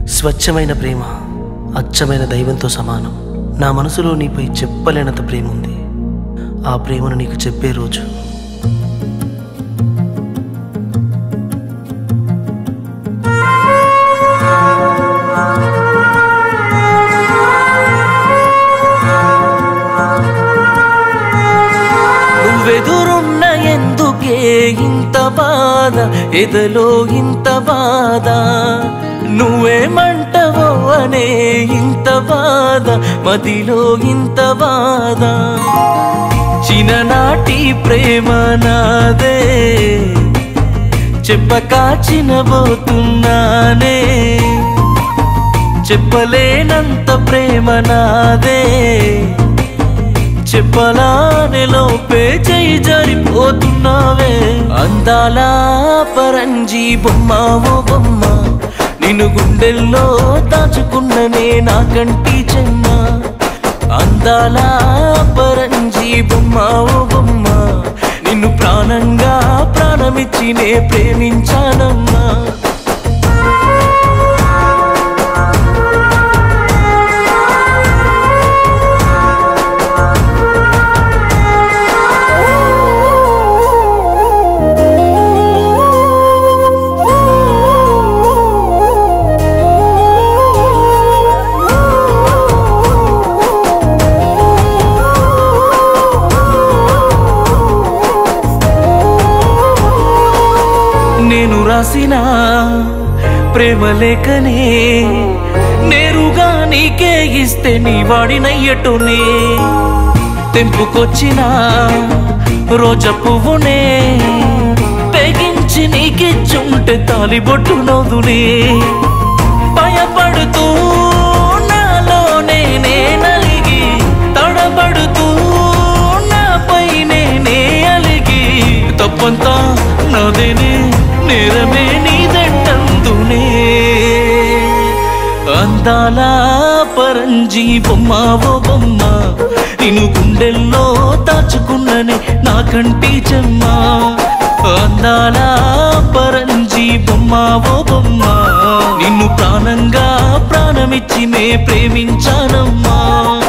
స్వచ్ఛమైన ప్రేమ అచ్చమైన దైవంతో సమానం నా మనసులో నీపై చెప్పలేనంత ప్రేమ ఉంది ఆ ప్రేమను నీకు చెప్పే రోజు నువ్వెదురున్న ఎందుకే ఇంత బాధ ఎదలో ఇంత బాధ నువ్వేమంటవో అనే ఇంత బాధ మదిలో ఇంత బాధ చిన్ననాటి ప్రేమ నాదే చెప్పక చినబోతున్నానే చెప్పలేనంత ప్రేమ నాదే చెప్పలానే లోపే చేయి జారిపోతున్నావే అందాల పరంజీ బొమ్మ ఓ బొమ్మ నిన్ను గుండెల్లో దాచుకున్ననే నా కంటి చెమ్మ అందాల పరంజీ బొమ్మ ఓ బొమ్మ నిన్ను ప్రాణంగా ప్రాణమిచ్చి నే ప్రేమించానమ్మా నేను రాసిన ప్రేమ లేఖనే నేరుగా నీకే ఇస్తే నీ వాడినయ్యటునే తెంపుకొచ్చిన రోజ పువ్వునే తెగించి నీకిచ్చుంటే తాలిబొట్టు నవ్వునే భయపడుతూ నాలోనే నే నలిగి తడబడుతూ నాపై నేనే అలిగి తప్పంతా నాదేనే నేరమే నీదంటందునే అందాల పరంజీ బొమ్మ ఓ బొమ్మ నిన్ను గుండెల్లో దాచుకున్ననే నా కంటి చెమ్మ అందాల పరంజీ బొమ్మ ఓ బొమ్మ నిన్ను ప్రాణంగా ప్రాణమిచ్చి నే ప్రేమించానమ్మా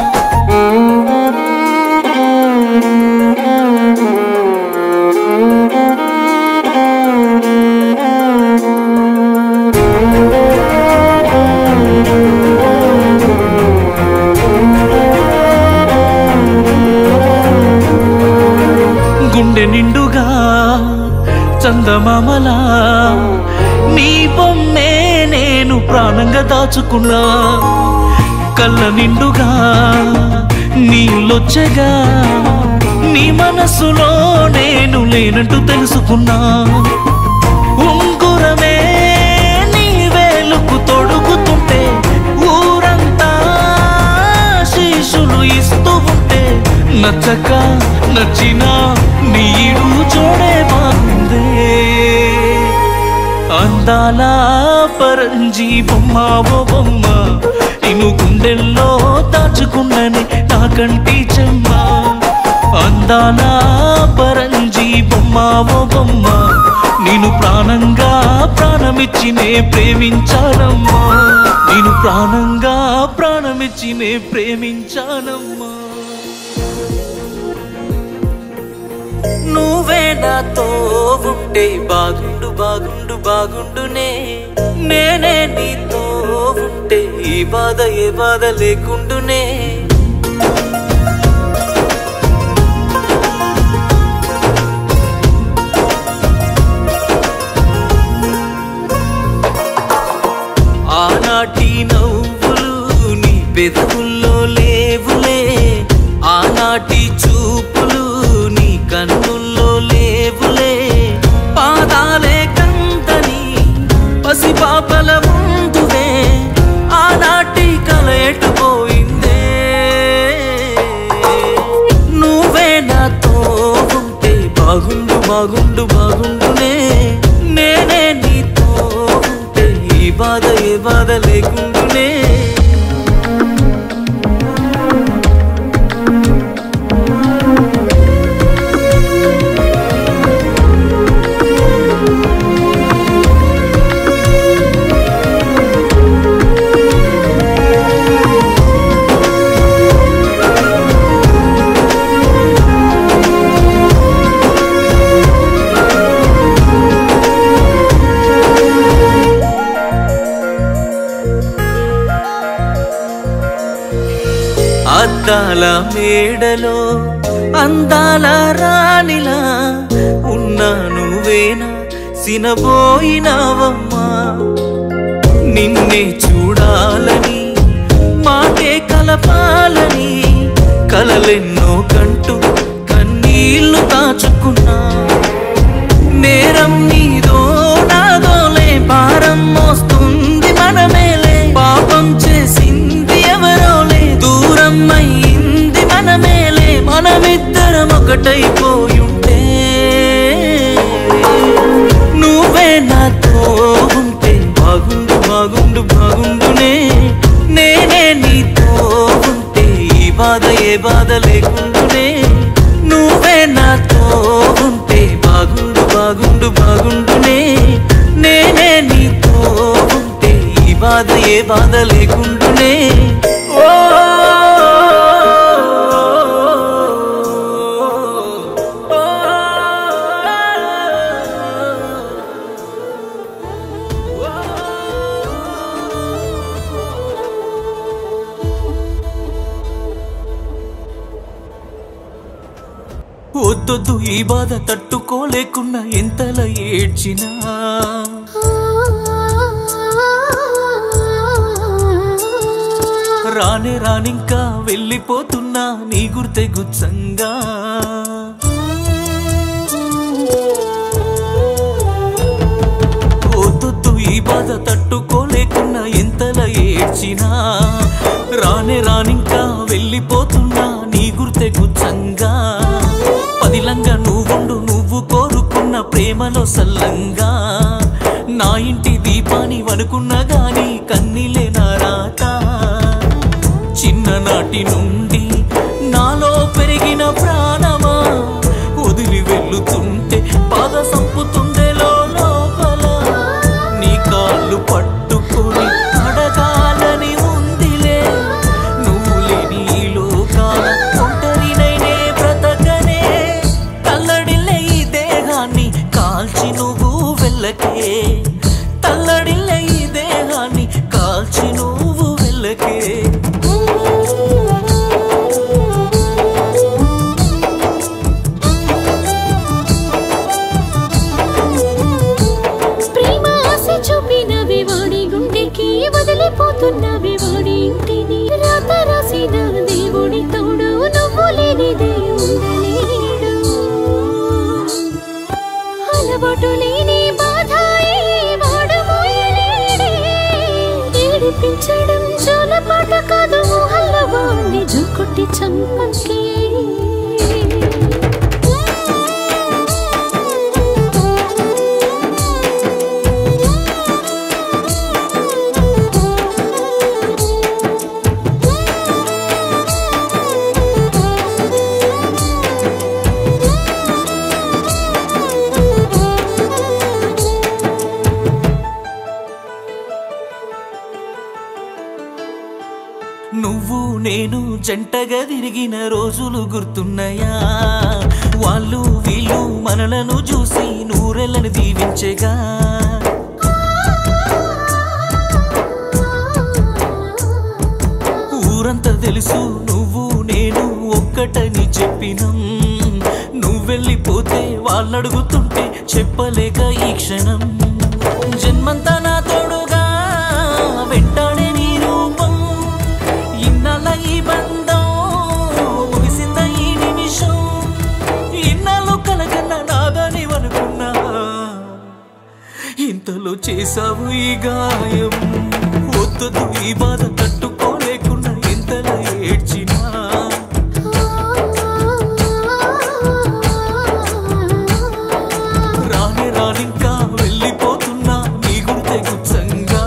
గుండె నిండుగా చందమామలా నీ బొమ్మే నేను ప్రాణంగా దాచుకున్నా కళ్ళ నిండుగా నీళ్ళొచ్చగా నీ మనసులో నేను లేనంటూ తెలుసుకున్నా ఉంగురమే నీ వేలుకు తొడుగుతుంటే ఊరంతా శీషులు ఇస్తూ ఉంటే నచ్చక నచ్చిన నీడు చూడే బాగుందే అందాల పరంజీ బొమ్మ ఓ బొమ్మ నిన్ను గుండెల్లో దాచుకున్ననే నా కంటి చెమ్మ అందాల పరంజీ బొమ్మ ఓ బొమ్మ నేను ప్రాణంగా ప్రాణమిచ్చి నే ప్రేమించానమ్మా నేను ప్రాణంగా ప్రాణమిచ్చి నే ప్రేమించానమ్మా నువ్వే నాతో ఉంటే బాగుండు బాగుండు బాగుండునే నేనే నీతో ఉంటే ఈ బాధ ఏ బాధ లేకుండునే ఆనాటి నవ్వులు నీ పెదవుల్లో లేవులే ఆనాటి చూపులు నీ కన్నుల్లో లేవులే పాదాలే కందని పసిపాపల ముందువే ఆనాటి కల ఎటుపోయిందే నువ్వే నాతో ఉంటే బాగుండు బాగుండు బాగుండునే నేనే నీతో ఉంటే ఈ బాధ ఏ బాధ లేకుండునే అద్దాల మేడలో అందాల రాణిలా ఉన్నా నువ్వేనా సినబోయినావమ్మా నిన్నే చూడాలని మాటే కలపాలని కలలెన్నో కంటూ కన్నీళ్లు దాచుకున్నా నేరం నీదో నాదోలే భారం మోస్తుంది మనమేలే పాపం చేసింది ఎవరోలే దూరం అయింది మనమేలే మనమిద్దరం ఒకటైపోయుంటే నువ్వే నాతో ఉంటే బాగుండు బాగుండు బాగుండునే నేనే నీతో ఉంటే ఈ బాధ ఏ బాధ లేకుండునే నువ్వే నాతో ఉంటే బాగుండు బాగుండు బాగుండునే నేనే నీతో ఉంటే ఈ బాధ ఏ బాధ లేకుండునే ఓ వద్దొద్దు ఈ బాధ తట్టుకోలేకున్నా ఎంతలా ఏడ్చినా రానే రానింకా వెళ్ళిపోతున్నా నీ గుర్తె గుచ్చంగా వద్దొద్దు ఈ బాధ తట్టుకోలేకున్నా ఎంతలా ఏడ్చినా రానే రానింకా వెళ్ళిపోతున్నా నీ గుర్తె గుచ్చంగా పదిలంగా నువ్వుండు నువ్వు కోరుకున్న ప్రేమలో సల్లంగా నా ఇంటి దీపాని వనుకున్నా గాని కన్నీలే నా రాత చిన్ననాటి నుండి నాలో పెరిగిన ప్రాణమా వదిలి వెళ్ళుతుంటే బాధ సంపుతుండే లోపల నీ కాళ్ళు పట్టుకొని అడగాలని ఉందిలే నువ్వు లేని ఈ లోకాల ఒంటరినైనే బ్రతకనే తల్లడిల్లే ఈ దేహాన్ని కాల్చి నువ్వు వెళ్ళకే తల్లడిల్లే ఈ దేహాన్ని కాల్చి నువ్వు వెళ్ళకే ప్రేమ ఆశ చూపినవి వాడి గుండెకి వదిలిపోతున్నవి వాడి ఇంటిని రాత రాసిన దేవుడి తోడు నువ్వు లేనిదే ఉండలేడు అలవాటు లేని బాధ ఏ వాడు మోయలేడే ఏడిపించడం జోలపాట కాదు ఊహల్లో వాడిని జోకొట్టి చంపకే నువ్వు నేను జంటగా తిరిగిన రోజులు గుర్తున్నాయా వాళ్ళు వీళ్ళు మనలను చూసి నూరెళ్ళని దీవించగా ఊరంతా తెలుసు నువ్వు నేను ఒక్కటని చెప్పినం నువ్వెళ్ళిపోతే వాళ్ళడుగుతుంటే చెప్పలేక ఈ క్షణం జన్మంతా నా తోడుగా వెంటాడే నీ రూపం ఇన్నాళ్ళ ఈ బంధం ముగిసింద ఈ నిమిషం ఇన్నాళ్ళు కలకన్నా నాదని అనుకున్నా ఇంతలో చేసావు ఈ గాయం వద్దదు ఈ బాధ తట్టుకోలేకుండా ఇంతలా ఏడ్చినా రాని రానింకా వెళ్ళిపోతున్నా నీ గుర్తె గుచ్చంగా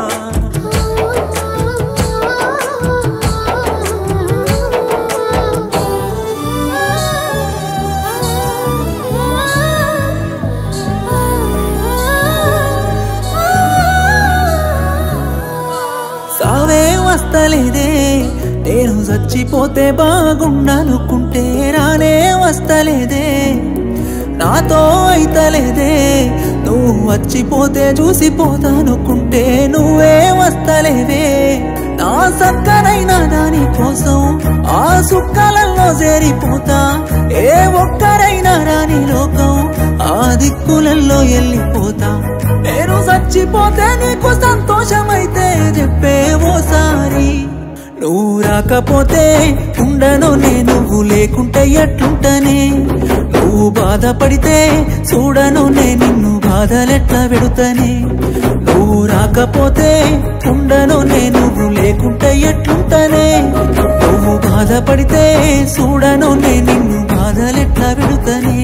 సావే వస్తలేదే నేను చచ్చిపోతే బాగుండనుకుంటే రానే వస్తలేదే నాతో అయితలేదే నువ్వు వచ్చిపోతే చూసిపోతానుకుంటే నువ్వే వస్తలేవే నా సక్కనైన దాని కోసం ఆ సుక్కలలో చేరిపోతా ఏ ఒక్కరైనా రాని లోకం ఆ దిక్కులలో వెళ్ళిపోతా నేను చచ్చిపోతే నీకు సంతోషమైతే చెప్పే ఓసారి నువ్వు రాకపోతే ఉండను నేను నువ్వు లేకుంటే ఎట్లుంటనే నువ్వు బాధపడితే చూడను నే నిన్ను బాధలెట్లా పెడుతనే నువ్వు రాకపోతే ఉండను నే నువ్వు లేకుంటే ఎట్లుంటనే నువ్వు బాధపడితే చూడను నే నిన్ను బాధలెట్లా పెడుతనే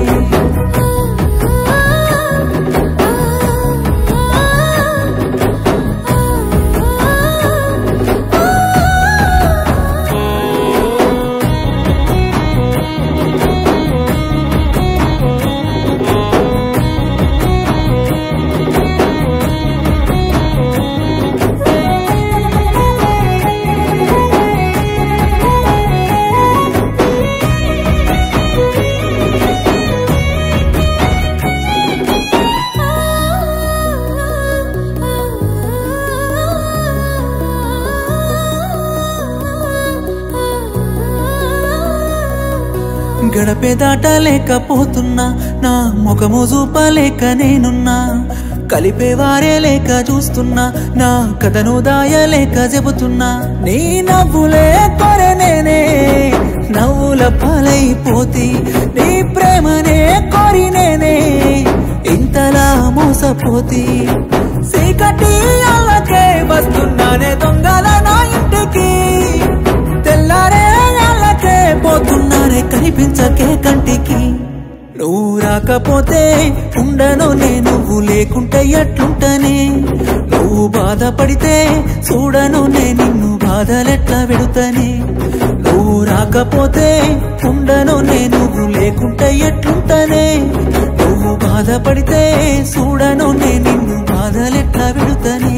గడపే దాటలేకపోతున్నా నా ముఖము చూపలేక నేనున్నా కలిపేవారే లేక చూస్తున్నా నా కథను దాయలేక చెబుతున్నా నీ నవ్వులే కొరె నేనే నవ్వుల పాలైపోతి నీ ప్రేమనే కోరి నేనే ఇంతలా మోసపోతి సీకటి అల్లకే వస్తున్నానే దొంగల నా ఇంటికి తెల్లారే అల్లకే పోతున్నానే కనిపించకే కంటికి నువ్వు రాకపోతే ఉండను నే నువ్వు లేకుంటే ఎట్లుంటనే నువ్వు బాధపడితే చూడను నే నిన్ను బాధలెట్లా పెడుతనే నువ్వు రాకపోతే ఉండను నే నువ్వు లేకుంటే ఎట్లుంటనే నువ్వు బాధపడితే చూడను నే నిన్ను బాధలెట్లా పెడుతనే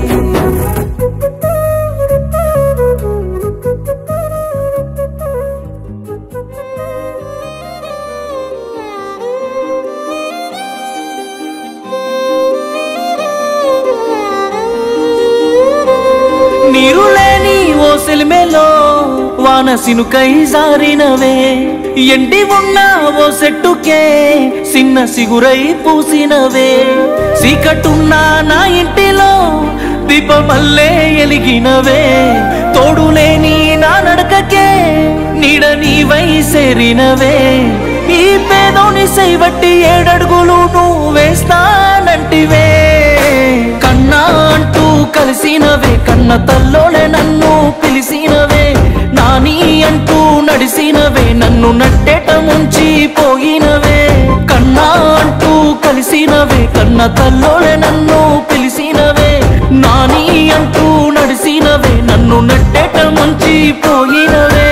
నీరు లేని ఓ సెలిమేలో వాన సినుకై జారినవే ఎండి ఉన్న ఓ సెట్టుకే చిన్న సిగురై పూసినవే చీకటున్న నా ఇంటిలో దీపమల్లే ఎలిగినవే తోడు లేని నా నడకకే నీడ నీవై సేరినవే ఈ పేదోని సైవట్టి ఏడడుగులు నువ్వు వేస్తానంటివే కన్నా అంటూ కలిసినవే కన్న తల్లోనే నన్ను పిలిసినవే నాని అంటూ నడిసినవే నన్ను నట్టేట ముంచి పోయినవే కన్నా అంటూ కలిసినవే కన్న తల్లోనే నన్ను పిలిసినవే నాని అంటూ నడిసినవే నన్ను నట్టేట ముంచి పోయినవే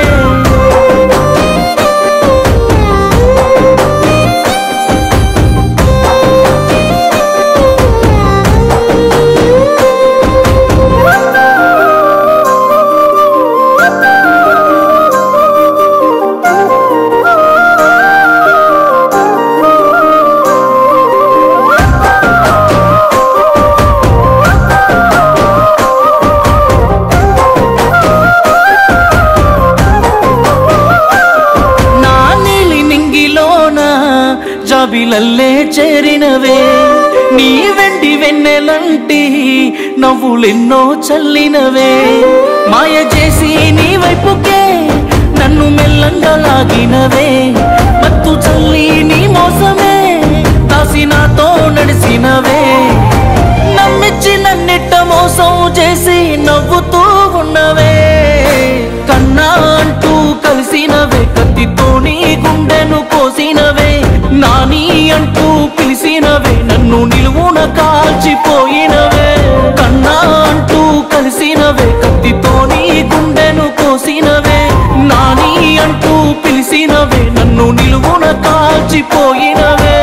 నా నీలి నింగిలోన జాబిలల్లే చేరినవే నీ వెండి వెన్నెలంటి నవ్వులెన్నో చల్లినవే మాయ చేసి నీ వైపుకే నన్ను మెల్లంగా లాగినవే మత్తు చల్లి నీ మోసమే దాసి నాతో నడిసినవే నమ్మిచ్చి నన్నిట్ట మోసం చేసి నవ్వుతూ ఉన్నవే కన్నా అంటూ కలిసినవే కత్తితో నీ గుండెను కోసినవే నాని అంటూ పిలిసినవే నన్ను నిలువున కాల్చిపోయినవే కన్నా అంటూ కలిసినవే కత్తితో నీ గుండెను కోసినవే నాని అంటూ పిలిసినవే నన్ను నిలువున కాల్చిపోయినవే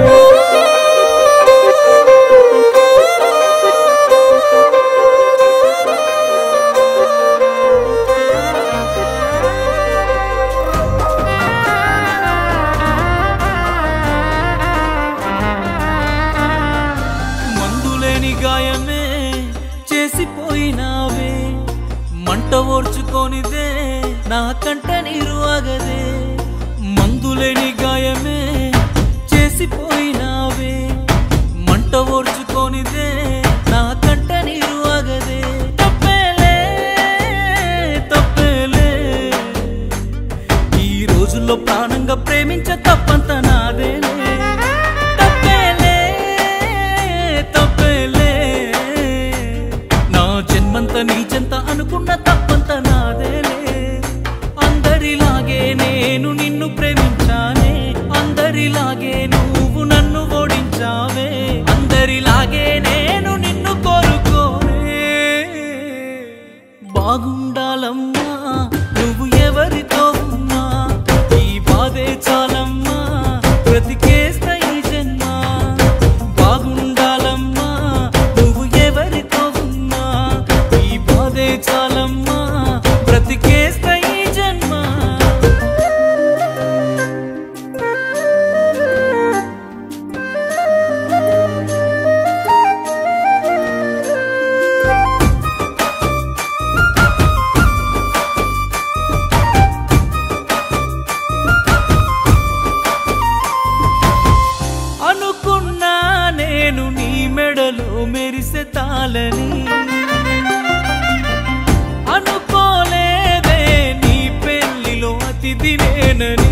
మందులేని గాయమే చేసిపోయినావే మంట ఓర్చుకొనిదే నా కంట నీరు ఆగదే మందులేని గాయమే చేసిపోయినావే మంట ఓర్చుకోనిదే నా కంట నీరు ఆగదే తప్పేలే తప్పేలే ఈ రోజుల్లో ప్రాణంగా ప్రేమించ తప్పంత నాదేలే తప్పేలే తప్పేలే నా జన్మంత నీ చెంత అనుకున్న తప్పంత నాదేలే అందరిలాగే నేను నిన్ను ప్రేమించానే అందరిలాగే నువ్వు నన్ను ఓడించావే అందరిలాగే నేను నిన్ను కోరుకోనే బాగుండాలమ్మా నువ్వు ఎవరితో ఉన్నా ఈ బాధే చాలమ్మా బ్రతికేస్తా ఈ జన్మ బాగుండాలమ్మా నువ్వు ఎవరితో ఉన్నా ఈ బాధే చాలమ్మా బ్రతికేస్తా ఈ జన్మ అనుకున్నా నేను నీ మెడలో మెరిసే తాళని అనుకోలేదే నీ పెళ్లిలో అతిథి నేనని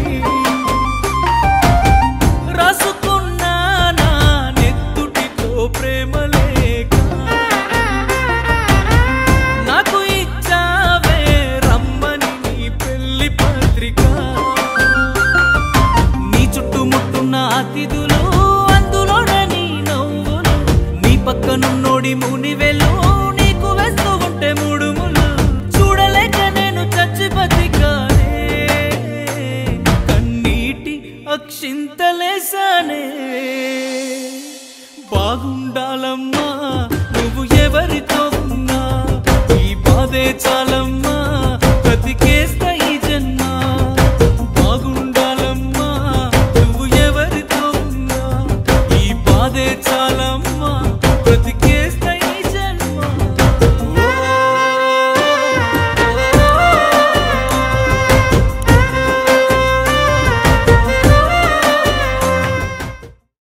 రాసుకున్నా నా నెత్తుటితో ప్రేమ లేక నాకు ఇచ్చావే రమ్మని నీ పెళ్లి పత్రిక నీ చుట్టుముట్టున్న అతిథులు అందులోనే నీ నవ్వులు నీ పక్కనున్నోడి మునివెలు నీకు వేస్తూ ఉంటే ముడుములు చూడలేక నేను చచ్చి బతికానే కన్నీటి అక్షింతలేసానే బాగుండాలమ్మా నువ్వు ఎవరితో ఉన్నా ఈ బాధే చాలా